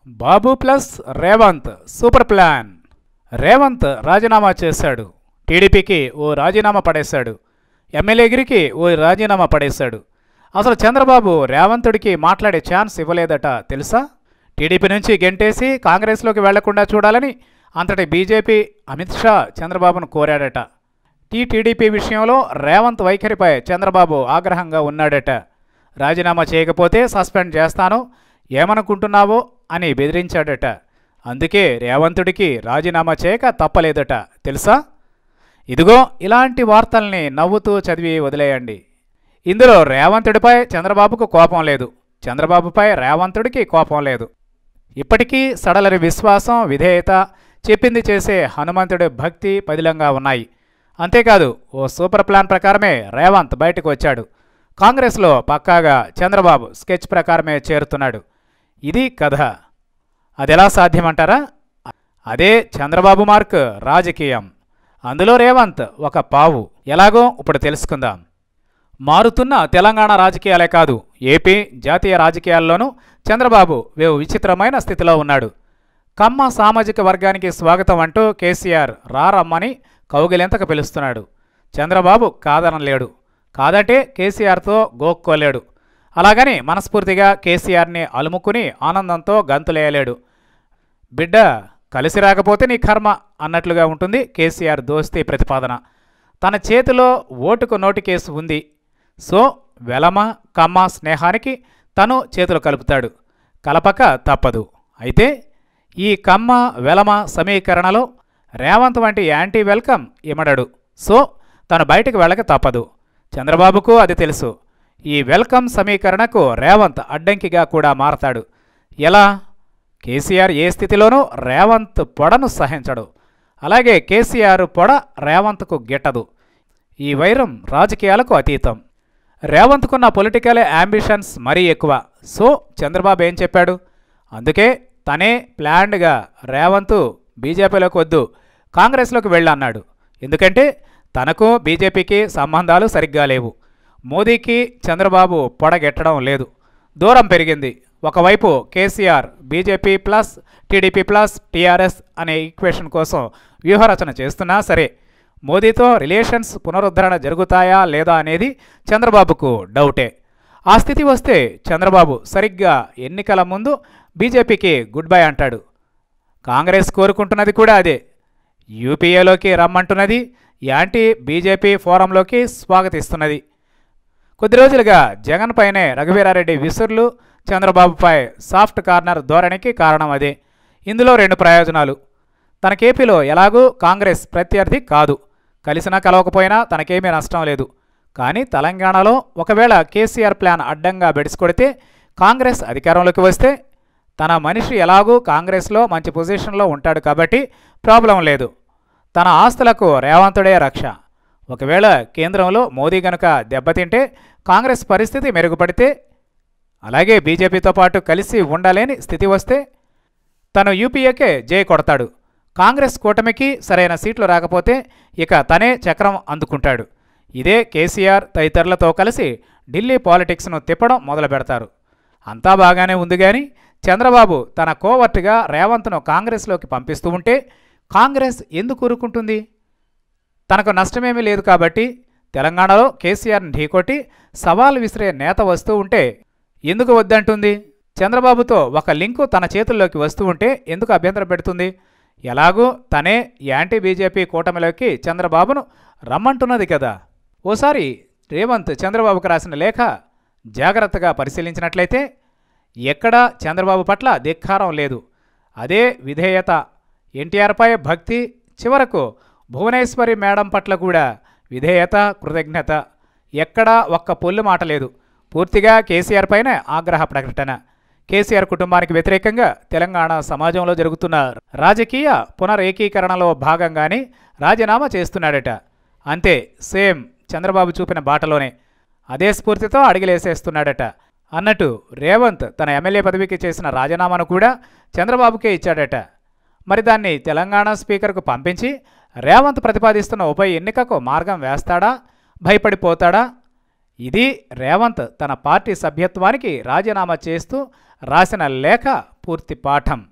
బాబు plus Revanth super plan Revanth రాజీనామా చేశాడు టీడీపీకి ఓ రాజీనామా పడేశాడు ఎమ్మెల్యేగిరికి ఓ రాజీనామా పడేశాడు అసలు చంద్రబాబు రేవంతుడికి మాట్లాడే ఛాన్స్ ఇవ్వలేదట తెలుసా టీడీపీ నుంచి గెంటేసి కాంగ్రెస్లోకి వెళ్లకుండా చూడాలని అంతటి బీజేపీ అమిత్ షా చంద్రబాబును కోరాడట టీ టీడీపీ విషయంలో రేవంత్ వైఖరిపై చంద్రబాబు ఆగ్రహంగా ఉన్నాడట రాజీనామా చేయకపోతే సస్పెండ్ చేస్తాను ఏమనుకుంటున్నావో అని బెదిరించాడట అందుకే రేవంతుడికి రాజీనామా చేయక తప్పలేదట తెలుసా ఇదిగో ఇలాంటి వార్తల్ని నవ్వుతూ చదివి వదిలేయండి ఇందులో రేవంతుడిపై చంద్రబాబుకు కోపం లేదు చంద్రబాబుపై రేవంతుడికి కోపం లేదు ఇప్పటికీ సడలరి విశ్వాసం విధేయత చెప్పింది చేసే హనుమంతుడి భక్తి పదిలంగా ఉన్నాయి అంతేకాదు ఓ సూపర్ ప్లాన్ ప్రకారమే రేవంత్ బయటకు వచ్చాడు కాంగ్రెస్లో పక్కాగా చంద్రబాబు స్కెచ్ ప్రకారమే చేరుతున్నాడు ఇది కథ అదెలా సాధ్యమంటారా అదే చంద్రబాబు మార్క్ రాజకీయం అందులో రేవంత్ ఒక పావు ఎలాగో ఇప్పుడు తెలుసుకుందాం మారుతున్న తెలంగాణ రాజకీయాలే కాదు ఏపీ జాతీయ రాజకీయాల్లోనూ చంద్రబాబు వేవు విచిత్రమైన స్థితిలో ఉన్నాడు కమ్మ సామాజిక వర్గానికి స్వాగతం అంటూ కేసీఆర్ రారమ్మని కౌగిలెంతకు పిలుస్తున్నాడు చంద్రబాబు కాదనలేడు కాదంటే కేసీఆర్తో గోక్కోలేడు అలాగని మనస్ఫూర్తిగా కేసీఆర్ని అలుముకుని ఆనందంతో గంతులేయలేడు బిడ్డ కలిసి రాకపోతే నీ కర్మ అన్నట్లుగా ఉంటుంది కేసీఆర్ దోస్తీ ప్రతిపాదన తన చేతిలో ఓటుకు నోటు కేసు ఉంది సో వెలమ కమ్మ స్నేహానికి తను చేతులు కలుపుతాడు కలపక తప్పదు అయితే ఈ కమ్మ వెలమ సమీకరణలో రేవంత్ వంటి యాంటీ వెల్కమ్ ఇమడడు సో తను బయటకు వెళ్ళక తప్పదు చంద్రబాబుకు అది తెలుసు ఈ వెల్కమ్ సమీకరణకు రేవంత్ అడ్డంకిగా కూడా మారతాడు ఎలా కేసీఆర్ ఏ స్థితిలోనూ రేవంత్ పొడను సహించడు అలాగే కేసీఆర్ పొడ రేవంత్కు గిట్టదు ఈ వైరం రాజకీయాలకు అతీతం రేవంత్కున్న పొలిటికల్ యాంబిషన్స్ మరీ ఎక్కువ సో చంద్రబాబు ఏం చెప్పాడు అందుకే తనే ప్లాన్డ్గా రేవంత్ బీజేపీలోకి వద్దు కాంగ్రెస్లోకి వెళ్ళన్నాడు ఎందుకంటే తనకు బీజేపీకి సంబంధాలు సరిగ్గా లేవు మోదీకి చంద్రబాబు పొడగెట్టడం లేదు దూరం పెరిగింది ఒకవైపు KCR BJP plus TDP plus TRS అనే ఈక్వేషన్ కోసం వ్యూహరచన చేస్తున్నా సరే మోదీతో రిలేషన్స్ పునరుద్ధరణ జరుగుతాయా లేదా అనేది చంద్రబాబుకు డౌటే ఆ స్థితి వస్తే చంద్రబాబు సరిగ్గా ఎన్నికల ముందు బీజేపీకి గుడ్ బై అంటాడు కాంగ్రెస్ కోరుకుంటున్నది కూడా అదే యూపీఏలోకి రమ్మంటున్నది యాంటీ బీజేపీ ఫోరంలోకి స్వాగతిస్తున్నది కొద్ది రోజులుగా జగన్ పైనే రఘువీరారెడ్డి విసుర్లు చంద్రబాబుపై సాఫ్ట్ కార్నర్ ధోరణికి కారణం అదే ఇందులో రెండు ప్రయోజనాలు తనకేపీలో ఎలాగూ కాంగ్రెస్ ప్రత్యర్థి కాదు కలిసినా కలవకపోయినా తనకేమీ నష్టం లేదు కానీ తెలంగాణలో ఒకవేళ కేసీఆర్ ప్లాన్ అడ్డంగా బెడిసికొడితే కాంగ్రెస్ అధికారంలోకి వస్తే తన మనిషి ఎలాగూ కాంగ్రెస్లో మంచి పొజిషన్లో ఉంటాడు కాబట్టి ప్రాబ్లం లేదు తన ఆస్తులకు రేవంతుడే రక్ష ఒకవేళ కేంద్రంలో మోదీ గనుక దెబ్బతింటే కాంగ్రెస్ పరిస్థితి మెరుగుపడితే అలాగే బీజేపీతో పాటు కలిసి ఉండలేని స్థితి వస్తే తను యూపీఏకే జై కొడతాడు కాంగ్రెస్ కూటమికి సరైన సీట్లు రాకపోతే ఇక తనే చక్రం అందుకుంటాడు ఇదే కేసీఆర్ తదితరులతో కలిసి ఢిల్లీ పాలిటిక్స్ను తిప్పడం మొదలు పెడతారు అంతా బాగానే ఉంది కానీ చంద్రబాబు తన కోవర్టుగా రేవంత్ను కాంగ్రెస్లోకి పంపిస్తూ ఉంటే కాంగ్రెస్ ఎందుకు ఊరుకుంటుంది తనకు నష్టమేమీ లేదు కాబట్టి తెలంగాణలో కేసీఆర్ని ఢీకొట్టి సవాల్ విసిరే నేత వస్తూ ఉంటే ఎందుకు వద్దంటుంది చంద్రబాబుతో ఒక లింకు తన చేతుల్లోకి వస్తూ ఉంటే ఎందుకు అభ్యంతరం పెడుతుంది ఎలాగూ తనే యాంటీ బీజేపీ కూటమిలోకి చంద్రబాబును రమ్మంటున్నది కదా ఓసారి రేవంత్ చంద్రబాబుకు రాసిన లేఖ జాగ్రత్తగా పరిశీలించినట్లయితే ఎక్కడా చంద్రబాబు పట్ల ధిక్కారం లేదు అదే విధేయత ఎన్టీఆర్పై భక్తి చివరకు భువనేశ్వరి మేడం పట్ల కూడా విధేయత కృతజ్ఞత ఎక్కడా ఒక్క పొల్లు మాట లేదు పూర్తిగా కేసీఆర్ పైన ఆగ్రహ ప్రకటన కేసీఆర్ కుటుంబానికి వ్యతిరేకంగా తెలంగాణ సమాజంలో జరుగుతున్న రాజకీయ పునరేకీకరణలో భాగంగానే రాజీనామా చేస్తున్నాడట అంతే సేమ్ చంద్రబాబు చూపిన బాటలోనే అదే స్ఫూర్తితో అడిగిలేసేస్తున్నాడట అన్నట్టు రేవంత్ తన ఎమ్మెల్యే పదవికి చేసిన రాజీనామాను కూడా చంద్రబాబుకే ఇచ్చాడట మరి దాన్ని తెలంగాణ స్పీకర్కు పంపించి రేవంత్ ప్రతిపాదిస్తున్న ఉప ఎన్నికకు మార్గం వేస్తాడా భయపడిపోతాడా ఇది రేవంత్ తన పార్టీ సభ్యత్వానికి రాజీనామా చేస్తూ రాసిన లేఖ పూర్తి పాఠం